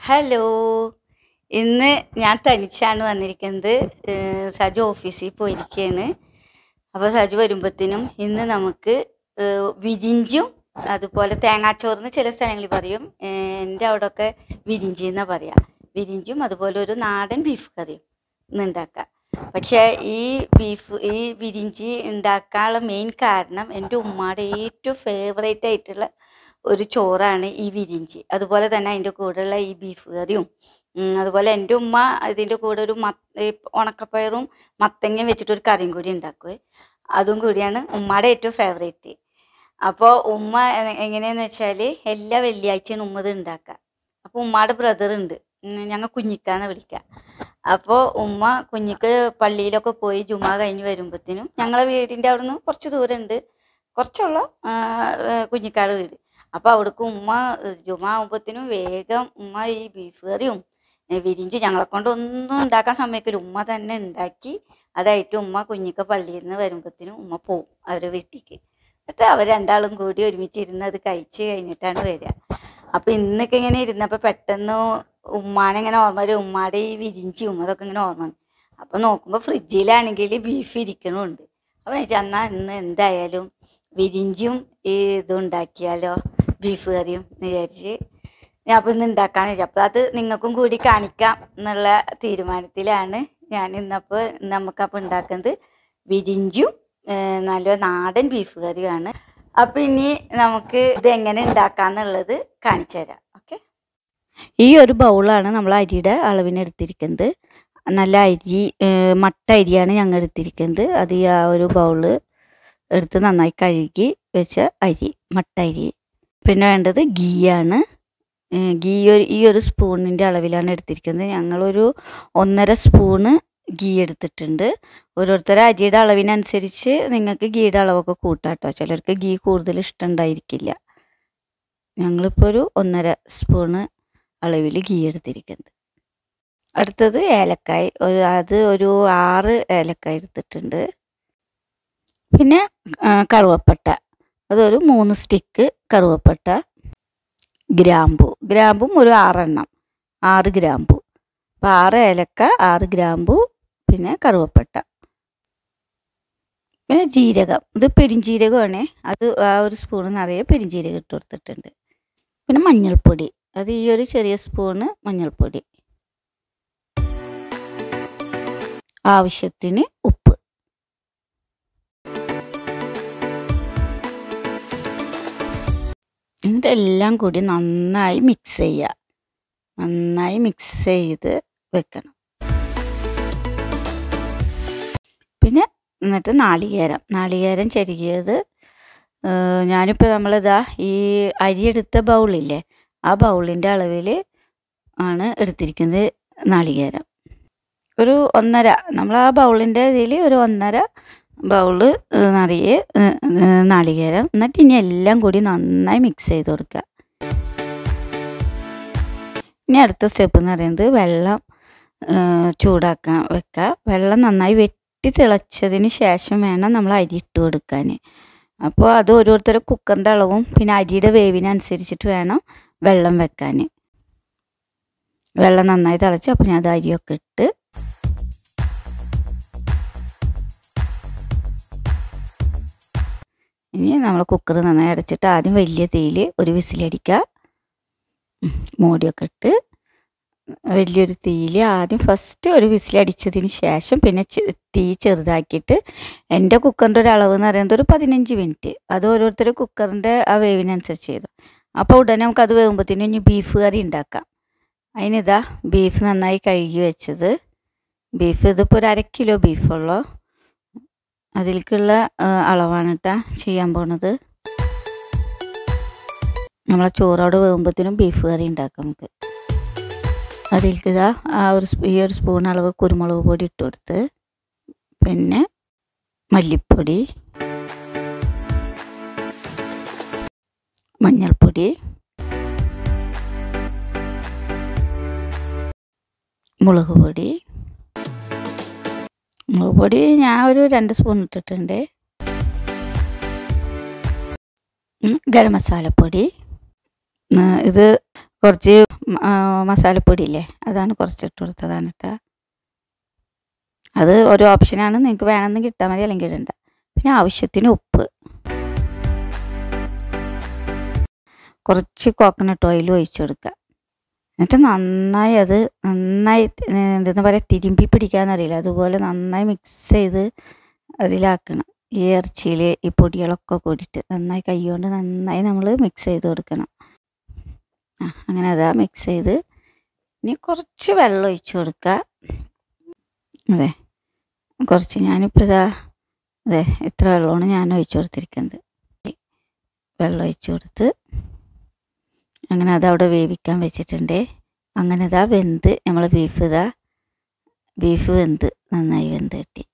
Hello ഇന്ന് ഞാൻ തനിച്ചാണ് വന്നിരിക്കുന്നത് ഏഹ് സജു ഓഫീസിൽ പോയിരിക്കുകയാണ് അപ്പോൾ സജു വരുമ്പോഴത്തേനും ഇന്ന് നമുക്ക് ഏഹ് വിരിഞ്ചും അതുപോലെ തേങ്ങാച്ചോറിന് ചില സ്ഥലങ്ങളിൽ പറയും ഏഹ് എൻ്റെ അവിടെയൊക്കെ വിരിഞ്ചി എന്നാണ് പറയുക വിരിഞ്ചും അതുപോലെ ഒരു നാടൻ ബീഫ് കറിയും ഇന്ന് ഉണ്ടാക്കാം പക്ഷേ ഈ ബീഫ് ഈ വിരിഞ്ചി ഉണ്ടാക്കാനുള്ള മെയിൻ കാരണം എൻ്റെ ഉമ്മയുടെ ഏറ്റവും ഫേവറേറ്റ് ആയിട്ടുള്ള ഒരു ചോറാണ് ഈ വിരിഞ്ചി അതുപോലെ തന്നെ അതിൻ്റെ കൂടെയുള്ള ഈ ബീഫ് കറിയും ഉം, അതുപോലെ എൻ്റെ ഉമ്മ ഇതിൻ്റെ കൂടെ ഒരു മത്ത ഈ ഉണക്കപ്പയറും മത്തങ്ങയും വെച്ചിട്ട് ഒരു കറിയും കൂടി ഉണ്ടാക്കുവേ അതും കൂടിയാണ് ഉമ്മയുടെ ഏറ്റവും ഫേവറേറ്റ് അപ്പോൾ ഉമ്മ എ- എങ്ങനെയാന്ന് വെച്ചാൽ എല്ലാ വെള്ളിയാഴ്ചയും ഉമ്മ ഇത് ഉണ്ടാക്കുക അപ്പോൾ ഉമ്മയുടെ ബ്രദർ ഉണ്ട് ഞങ്ങൾ കുഞ്ഞിക്കാന്ന് വിളിക്കുക അപ്പോൾ ഉമ്മ കുഞ്ഞിക്ക് പള്ളിയിലൊക്കെ പോയി ജുമാ കഴിഞ്ഞ് വരുമ്പോഴത്തേനും ഞങ്ങളെ വീടിൻ്റെ അവിടുന്ന് കുറച്ച് ദൂരമുണ്ട് കുറച്ചുള്ള ആ, ആ, കുഞ്ഞിക്കാട് വീട് അപ്പോൾ അവിടേക്ക് ഉമ്മ ഏഹ്, ജുമാ ആകുമ്പോഴത്തേനും വേഗം ഉമ്മ ഈ ബീഫ് കറിയും ഏഹ്, വിരിഞ്ചും ഞങ്ങളെ കൊണ്ട് ഒന്നും ഉണ്ടാക്കാൻ സമ്മതിക്കില്ല ഉമ്മ തന്നെ ഉണ്ടാക്കി അതായിട്ട് ഉമ്മ കുഞ്ഞിക്ക പള്ളിയിൽ നിന്ന് വരുമ്പോഴത്തേനും ഉമ്മ പോവും അവരുടെ വീട്ടിലേക്ക് എന്നിട്ട് അവർ രണ്ടാളും കൂടി ഒരുമിച്ച് ഇരുന്ന് അത് കഴിച്ച് കഴിഞ്ഞിട്ടാണ് വരിക അപ്പോൾ ഇന്നൊക്കെ ഇങ്ങനെ ഇരുന്നപ്പോൾ പെട്ടെന്ന് ഉമ്മാനെ ഇങ്ങനെ ഓർമ്മ വരും ഉമ്മാടെ ഈ വിരിഞ്ചും അതൊക്കെ ഇങ്ങനെ ഓർമ്മ വന്നു അപ്പോൾ നോക്കുമ്പോൾ ഫ്രിഡ്ജിലാണെങ്കിൽ ബീഫ് ഇരിക്കണമുണ്ട് അപ്പോൾ ഞാൻ എന്നാൽ ഇന്ന് എന്തായാലും വിരിഞ്ചും ഈ ഇതും ഉണ്ടാക്കിയാലോ ബീഫ് കറിയും എന്ന് വിചാരിച്ച് ഞാൻ അപ്പോൾ ഇന്ന് ഉണ്ടാക്കാന്ന് വിചാരിച്ചു അപ്പോൾ അത് നിങ്ങൾക്കും കൂടി കാണിക്കാം എന്നുള്ള തീരുമാനത്തിലാണ് ഞാൻ ഇന്നപ്പോൾ നമുക്കപ്പോൾ ഉണ്ടാക്കുന്നത് വിരിഞ്ചും ഏഹ്, നല്ല നാടൻ ബീഫ് കറിയുമാണ് അപ്പോൾ ഇനി നമുക്ക് ഇത് എങ്ങനെ ഉണ്ടാക്കാന്നുള്ളത് കാണിച്ചു തരാം ഓക്കെ ഈ ഒരു ബൗളാണ് നമ്മൾ അരിയുടെ അളവിന് എടുത്തിരിക്കുന്നത് നല്ല അരി ഏഹ്, മട്ട അരിയാണ് ഞങ്ങൾ എടുത്തിരിക്കുന്നത് അത് ഈ ആ ഒരു ബൗള് എടുത്ത് നന്നായി കഴുകി വെച്ച അരി മട്ട അരി പിന്നെ വേണ്ടത് ഗീ ആണ് ഏഹ് ഗീ ഒരു ഈ ഒരു സ്പൂണിൻ്റെ അളവിലാണ് എടുത്തിരിക്കുന്നത് ഞങ്ങളൊരു ഒന്നര സ്പൂണ് ഗീ എടുത്തിട്ടുണ്ട് ഓരോരുത്തരുടെ അരിയുടെ അളവിനനുസരിച്ച് നിങ്ങൾക്ക് ഗീയുടെ അളവൊക്കെ കൂട്ടാം കേട്ടോ ചിലർക്ക് ഗീ കൂടുതൽ ഇഷ്ടമുണ്ടായിരിക്കില്ല ഞങ്ങളിപ്പോൾ ഒരു ഒന്നര സ്പൂണ് അളവിൽ ഗീ എടുത്തിരിക്കുന്നത് അടുത്തത് ഏലക്കായ് ഒരു അത് ഒരു ആറ് ഏലക്കായ് എടുത്തിട്ടുണ്ട് പിന്നെ ആ, കറുവപ്പട്ട അതൊരു മൂന്ന് സ്റ്റിക്ക് കറുവപ്പട്ട ഗ്രാമ്പു ഗ്രാമ്പും ഒരു ആറെണ്ണം ആറ് ഗ്രാമ്പു അപ്പം ആറ് ഏലക്ക ആറ് ഗ്രാമ്പു പിന്നെ കറുവപ്പട്ട പിന്നെ ജീരകം ഇത് പെരിഞ്ജീരകമാണ് അത് ആ ഒരു സ്പൂൺ നിറയെ പെരിഞ്ജീരകം ഇട്ട് കൊടുത്തിട്ടുണ്ട് പിന്നെ മഞ്ഞൾപ്പൊടി അത് ഈ ഒരു ചെറിയ സ്പൂണ് മഞ്ഞൾപ്പൊടി ആവശ്യത്തിന് ഉപ്പ് എന്നിട്ട് എല്ലാം കൂടി നന്നായി മിക്സ് ചെയ്യുക നന്നായി മിക്സ് ചെയ്ത് വെക്കണം പിന്നെ എന്നിട്ട് നാളികേരം നാളികേരം ചെരുകിയത് ഏഹ് ഞാനിപ്പോൾ നമ്മളിതാ ഈ അരിയെടുത്ത ബൗളില്ലേ ആ ബൗളിൻ്റെ അളവിൽ ആണ് എടുത്തിരിക്കുന്നത് നാളികേരം ഒരു ഒന്നര നമ്മൾ ആ ബൗളിൻ്റെ ഇതിൽ ഒരു ഒന്നര ബൗള് ഏഹ് നിറയെ ഏഹ് ഏഹ് നാളികേരം എന്നിട്ട് ഇനി എല്ലാം കൂടി നന്നായി മിക്സ് ചെയ്ത് കൊടുക്കുക ഇനി അടുത്ത സ്റ്റെപ്പ് എന്ന് പറയുന്നത് വെള്ളം ഏഹ് ചൂടാക്കാൻ വെക്കുക വെള്ളം നന്നായി വെട്ടി തിളച്ചതിന് ശേഷം വേണം നമ്മൾ അരി ഇട്ട് കൊടുക്കാൻ അപ്പോൾ അത് ഓരോരുത്തരുടെ കുക്കറിൻ്റെ അളവും പിന്നെ അരിയുടെ വേവിനനുസരിച്ചിട്ട് വേണം വെള്ളം വെക്കാൻ വെള്ളം നന്നായി തിളച്ച് അപ്പം ഞാൻ അത് അരിയൊക്കെ ഇട്ട് ഇനി നമ്മൾ കുക്കർ നന്നായി അടച്ചിട്ട് ആദ്യം വലിയ തീയിൽ ഒരു വിസിലടിക്കുക ഉം, മൂടിയൊക്കെ ഇട്ട് വലിയൊരു തീയിൽ ആദ്യം ഫസ്റ്റ് ഒരു വിസിലടിച്ചതിന് ശേഷം പിന്നെ ചെ- തീ ചെറുതാക്കിയിട്ട് എൻ്റെ കുക്കറിൻ്റെ ഒരു അളവ് എന്ന് പറയുന്നത് ഒരു പതിനഞ്ച് മിനിറ്റ് അത് ഓരോരുത്തർ കുക്കറിൻ്റെ ആ വേവിനനുസരിച്ച് ചെയ്തു അപ്പോൾ ഉടനെ നമുക്ക് അത് വേകുമ്പോഴത്തേനും ഇനി ബീഫ് കറി ഉണ്ടാക്കാം അതിനിതാ ബീഫ് നന്നായി കഴുകി വെച്ചത് ബീഫ് ഇതിപ്പോൾ ഒരു അര കിലോ ബീഫുള്ളൂ അതിലേക്കുള്ള ആ, അളവാണ് കേട്ടോ ചെയ്യാൻ പോണത് നമ്മളെ ചോറോട് വേകുമ്പോഴത്തേനും ബീഫ് കറി ഉണ്ടാക്കാം നമുക്ക് അതിലേക്ക് ഇതാ ആ ഒരു സ്പൂ- ഈ ഒരു സ്പൂൺ അളവ് കുരുമുളക് പൊടി ഇട്ട് കൊടുത്ത് പിന്നെ മല്ലിപ്പൊടി മഞ്ഞൾപ്പൊടി മുളക് പൊടി മുളക് പൊടി ഞാൻ ഒരു രണ്ട് സ്പൂൺ ഇട്ടിട്ടുണ്ട് ഉം, ഗരം മസാലപ്പൊടി ഉം, ഇത് കുറച്ച് ആ, മസാലപ്പൊടിയില്ലേ അതാണ് കുറച്ച് ഇട്ട് കൊടുത്തതാണ് കേട്ടോ അത് ഒരു ഓപ്ഷനാണ് നിങ്ങൾക്ക് വേണമെങ്കിൽ ഇട്ടാൽ മതി അല്ലെങ്കിൽ ഇടണ്ട പിന്നെ ആവശ്യത്തിന് ഉപ്പ് കുറച്ച് കോക്കനട്ട് ഓയിൽ ഒഴിച്ചു കൊടുക്കുക എന്നിട്ട് നന്നായി അത് നന്നായി എന്തെന്ന് പറയുക തിരുമ്പി പിടിക്കാന്നറിയില്ല അതുപോലെ നന്നായി മിക്സ് ചെയ്ത് അതിലാക്കണം ഈ ഇറച്ചിയിൽ ഈ പൊടികളൊക്കെ കൂടിയിട്ട് നന്നായി കൈകൊണ്ട് നന്നായി നമ്മൾ മിക്സ് ചെയ്ത് കൊടുക്കണം ആ അങ്ങനെ അതാ മിക്സ് ചെയ്ത് ഇനി കുറച്ച് വെള്ളം ഒഴിച്ചു കൊടുക്കുക അതെ കുറച്ച് ഞാനിപ്പോൾ ഇതാ അതെ ഇത്ര വെള്ളമാണ് ഞാൻ ഒഴിച്ചു കൊടുത്തിരിക്കുന്നത് വെള്ളം ഒഴിച്ചു കൊടുത്ത് അങ്ങനെ അതവിടെ വേവിക്കാൻ വെച്ചിട്ടുണ്ട് അങ്ങനെ ഇതാ വെന്ത് നമ്മൾ ബീഫ് ഇതാ ബീഫ് വെന്ത് നന്നായി വെന്ത് കിട്ടി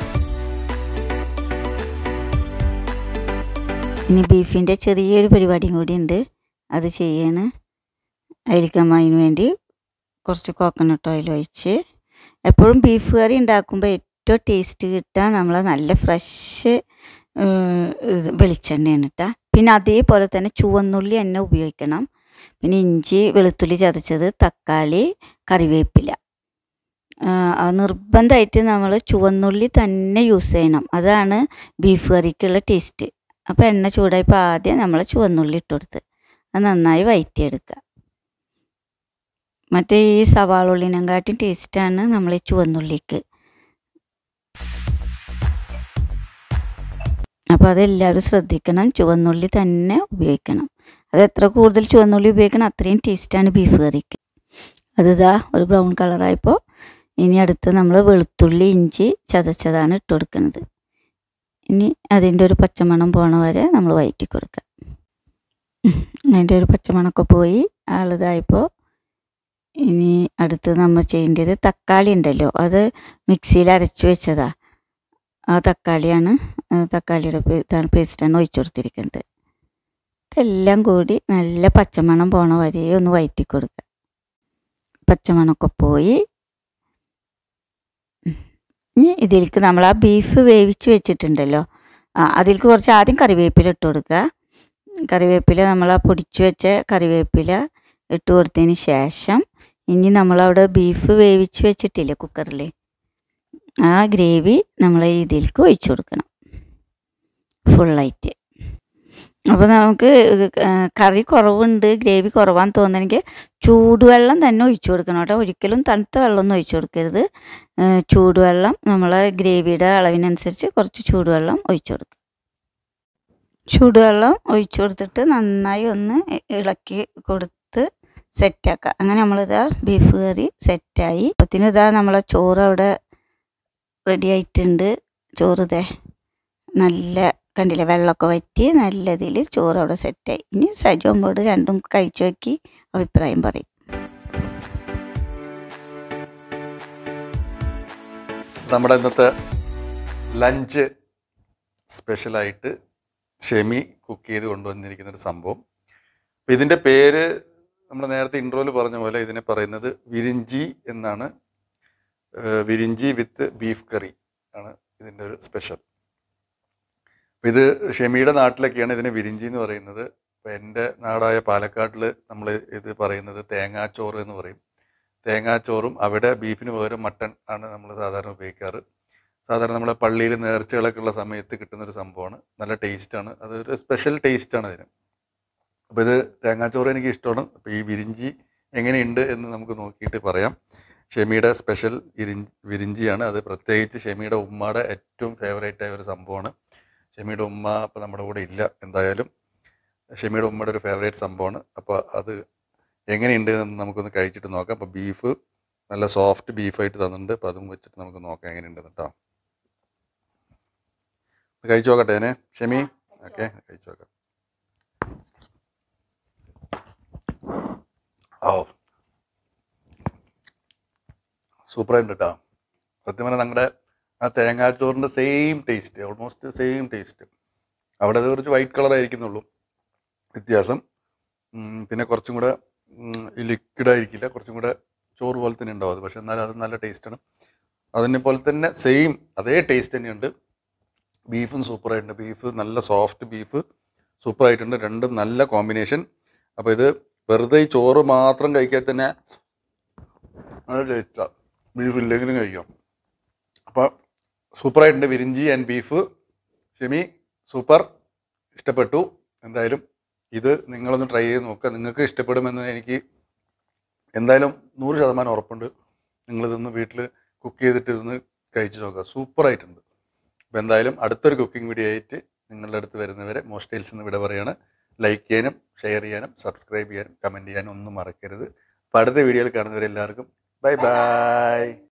ഇനി ബീഫിൻ്റെ ചെറിയൊരു പരിപാടിയും കൂടി ഉണ്ട് അത് ചെയ്യാണ് അതിലേക്ക് നമ്മൾ അതിന് വേണ്ടി കുറച്ച് കോക്കനട്ട് ഓയിൽ ഒഴിച്ച് എപ്പോഴും ബീഫ് കറി ഉണ്ടാക്കുമ്പോൾ ഏറ്റവും ടേസ്റ്റ് കിട്ടുക നമ്മൾ നല്ല ഫ്രഷ് വെളിച്ചെണ്ണയാണ് കേട്ടോ പിന്നെ അതേപോലെ തന്നെ ചുവന്നുള്ളി തന്നെ ഉപയോഗിക്കണം പിന്നെ ഇഞ്ചി വെളുത്തുള്ളി ചതച്ചത് തക്കാളി കറിവേപ്പില ആ, അത് നിർബന്ധമായിട്ട് നമ്മൾ ചുവന്നുള്ളി തന്നെ യൂസ് ചെയ്യണം അതാണ് ബീഫ് കറിക്കുള്ള ടേസ്റ്റ് അപ്പോൾ എണ്ണ ചൂടായപ്പോൾ ആദ്യം നമ്മൾ ചുവന്നുള്ളി ഇട്ട് കൊടുത്ത് അത് നന്നായി വയറ്റിയെടുക്കുക മറ്റേ ഈ സവാള ഉള്ളിനെക്കാട്ടും ടേസ്റ്റാണ് നമ്മൾ ഈ ചുവന്നുള്ളിക്ക് അപ്പോൾ അതെല്ലാവരും ശ്രദ്ധിക്കണം ചുവന്നുള്ളി തന്നെ ഉപയോഗിക്കണം അത് എത്ര കൂടുതൽ ചുവന്നുള്ളി ഉപയോഗിക്കണം അത്രയും ടേസ്റ്റാണ് ബീഫ് കറിക്ക് അതിതാ ഒരു ബ്രൗൺ കളറായപ്പോൾ ഇനി അടുത്ത് നമ്മൾ വെളുത്തുള്ളി ഇഞ്ചി ചതച്ചതാണ് ഇട്ട് കൊടുക്കുന്നത് ഇനി അതിൻ്റെ ഒരു പച്ചമണം പോണ വരെ നമ്മൾ വയറ്റി കൊടുക്കുക ഉം. അതിൻ്റെ ഒരു പച്ചമണമൊക്കെ പോയി ആളിതായപ്പോൾ ഇനി അടുത്ത് നമ്മൾ ചെയ്യേണ്ടത് തക്കാളി ഉണ്ടല്ലോ അത് മിക്സിയിൽ അരച്ച് വെച്ചതാ ആ തക്കാളിയാണ് ആ തക്കാളിയുടെ പേ- ഇതാണ് പേസ്റ്റാണ് ഒഴിച്ചു കൊടുത്തിരിക്കുന്നത് എല്ലാം കൂടി നല്ല പച്ചമണം പോണ വരെ ഒന്ന് വയറ്റി കൊടുക്കുക പച്ചമണമൊക്കെ പോയി ഉം. ഇനി ഇതിലേക്ക് നമ്മൾ ആ ബീഫ് വേവിച്ച് വെച്ചിട്ടുണ്ടല്ലോ ആ അതിലേക്ക് കുറച്ച് ആദ്യം കറിവേപ്പില ഇട്ട് കൊടുക്കുക കറിവേപ്പില നമ്മൾ ആ പൊടിച്ചു വെച്ച കറിവേപ്പില ഇട്ട് കൊടുത്തതിന് ശേഷം ഇനി നമ്മളവിടെ ബീഫ് വേവിച്ച് വെച്ചിട്ടില്ലേ കുക്കറിൽ ആ ഗ്രേവി നമ്മൾ ഇതിലേക്ക് ഒഴിച്ചു കൊടുക്കണം ഫുള്ളായിട്ട് അപ്പോൾ നമുക്ക് ആ, കറി കുറവുണ്ട് ഗ്രേവി കുറവാന്ന് തോന്നണമെങ്കിൽ ചൂടുവെള്ളം തന്നെ ഒഴിച്ചു കൊടുക്കണം കേട്ടോ ഒരിക്കലും തണുത്ത വെള്ളമൊന്നും ഒഴിച്ചു കൊടുക്കരുത് ആ, ചൂടുവെള്ളം നമ്മളെ ഗ്രേവിയുടെ അളവിനനുസരിച്ച് കുറച്ച് ചൂടുവെള്ളം ഒഴിച്ചു കൊടുക്കുക ചൂടുവെള്ളം ഒഴിച്ചു കൊടുത്തിട്ട് നന്നായി ഒന്ന് ഇ- ഇളക്കി കൊടുത്ത് സെറ്റാക്കുക അങ്ങനെ നമ്മളിതാ ബീഫ് കറി സെറ്റായി അപ്പത്തിന് ഇതാ നമ്മളെ ചോറ് അവിടെ റെഡി ആയിട്ടുണ്ട് ചോറ് ഇതേ നല്ല കണ്ടില്ലേ വെള്ളമൊക്കെ വറ്റി നല്ല ഇതിൽ ചോറ് അവിടെ സെറ്റായി ഇനി സജു അമ്മോട് രണ്ടും കഴിച്ചു നോക്കി അഭിപ്രായം പറയും നമ്മുടെ ഇന്നത്തെ ലഞ്ച് സ്പെഷ്യലായിട്ട് ഷെമി കുക്ക് ചെയ്ത് കൊണ്ടുവന്നിരിക്കുന്ന ഒരു സംഭവം അപ്പം ഇതിൻ്റെ പേര് നമ്മൾ നേരത്തെ ഇൻട്രോയിൽ പറഞ്ഞ പോലെ ഇതിനെ പറയുന്നത് വിരിഞ്ചി എന്നാണ് ഏഹ് വിരിഞ്ചി വിത്ത് ബീഫ് കറി ആണ് ഇതിൻ്റെ ഒരു സ്പെഷ്യൽ അപ്പം ഇത് ഷെമിയുടെ നാട്ടിലൊക്കെയാണ് ഇതിനെ വിരിഞ്ചി എന്ന് പറയുന്നത് അപ്പം എൻ്റെ നാടായ പാലക്കാട്ടിൽ നമ്മൾ ഇത് പറയുന്നത് തേങ്ങാച്ചോറ് എന്ന് പറയും തേങ്ങാച്ചോറും അവിടെ ബീഫിന് പകരം മട്ടൺ ആണ് നമ്മൾ സാധാരണ ഉപയോഗിക്കാറ് സാധാരണ നമ്മൾ പള്ളിയിൽ നേർച്ചകളൊക്കെ ഉള്ള സമയത്ത് കിട്ടുന്ന ഒരു സംഭവമാണ് നല്ല ടേസ്റ്റാണ് അതൊരു സ്പെഷ്യൽ ടേസ്റ്റാണ് അതിന് അപ്പോൾ ഇത് തേങ്ങാച്ചോറ് എനിക്ക് ഇഷ്ടമാണ് അപ്പോൾ ഈ വിരിഞ്ചി എങ്ങനെയുണ്ട് എന്ന് നമുക്ക് നോക്കിയിട്ട് പറയാം ഷെമിയുടെ സ്പെഷ്യൽ ഇരിഞ്ചി വിരിഞ്ചിയാണ് അത് പ്രത്യേകിച്ച് ഷെമിയുടെ ഉമ്മയുടെ ഏറ്റവും ഫേവറേറ്റ് ആയ ഒരു സംഭവമാണ് ഷെമിയുടെ ഉമ്മ അപ്പോൾ നമ്മുടെ കൂടെ ഇല്ല എന്തായാലും ഷെമിയുടെ ഉമ്മയുടെ ഒരു ഫേവറേറ്റ് സംഭവമാണ് അപ്പോൾ അത് എങ്ങനെയുണ്ട് എന്ന് നമുക്കൊന്ന് കഴിച്ചിട്ട് നോക്കാം അപ്പോൾ ബീഫ് നല്ല സോഫ്റ്റ് ബീഫായിട്ട് തന്നിട്ടുണ്ട് അപ്പോൾ അതും വെച്ചിട്ട് നമുക്ക് നോക്കാം എങ്ങനെയുണ്ട് കേട്ടോ കഴിച്ചു നോക്കട്ടെ ഞാന് ഷെമി ഓക്കെ കഴിച്ചു നോക്കാം ഓ സൂപ്പറായിട്ട് കേട്ടോ സത്യം പറഞ്ഞാൽ ഞങ്ങളുടെ ആ തേങ്ങാച്ചോറിൻ്റെ same taste almost same taste അവിടെ അത് കുറച്ച് വൈറ്റ് കളർ ആയിരിക്കുന്നുള്ളൂ വ്യത്യാസം ഉം, പിന്നെ കുറച്ചും കൂടെ ലിക്വിഡ് ആയിരിക്കില്ല കുറച്ചും കൂടെ ചോറ് പോലെ തന്നെ ഉണ്ടാവും അത് പക്ഷെ എന്നാലും അത് നല്ല ടേസ്റ്റാണ് അതിനെ പോലെ തന്നെ സെയിം അതേ ടേസ്റ്റ് തന്നെയുണ്ട് ബീഫും സൂപ്പറായിട്ടുണ്ട് ബീഫ് നല്ല സോഫ്റ്റ് ബീഫ് സൂപ്പറായിട്ടുണ്ട് രണ്ടും നല്ല കോമ്പിനേഷൻ അപ്പോൾ ഇത് വെറുതെ ഈ ചോറ് മാത്രം കഴിക്കാൻ തന്നെ നല്ല ടേസ്റ്റാണ് ബീഫ് ഇല്ലെങ്കിലും കഴിക്കാം അപ്പോൾ സൂപ്പറായിട്ടുണ്ട് വിരിഞ്ചി ആൻഡ് ബീഫ് ഷെമി സൂപ്പർ ഇഷ്ടപ്പെട്ടു എന്തായാലും ഇത് നിങ്ങളൊന്ന് ട്രൈ ചെയ്ത് നോക്കുക നിങ്ങൾക്ക് ഇഷ്ടപ്പെടുമെന്ന് എനിക്ക് എന്തായാലും നൂറ് ശതമാനം ഉറപ്പുണ്ട് നിങ്ങളിതൊന്ന് വീട്ടിൽ കുക്ക് ചെയ്തിട്ട് ഇതൊന്ന് കഴിച്ചു നോക്കുക സൂപ്പറായിട്ടുണ്ട് അപ്പോൾ എന്തായാലും അടുത്തൊരു കുക്കിംഗ് വീഡിയോ ആയിട്ട് നിങ്ങളുടെ അടുത്ത് വരുന്നവരെ മോസ്റ്റൈൽസ് എന്ന് ഇവിടെ പറയാണ് ലൈക്ക് ചെയ്യാനും ഷെയർ ചെയ്യാനും സബ്സ്ക്രൈബ് ചെയ്യാനും കമൻറ്റ് ചെയ്യാനും ഒന്നും മറക്കരുത് അപ്പോൾ അടുത്ത വീഡിയോയിൽ കാണുന്നവരെ എല്ലാവർക്കും ബൈ ബൈ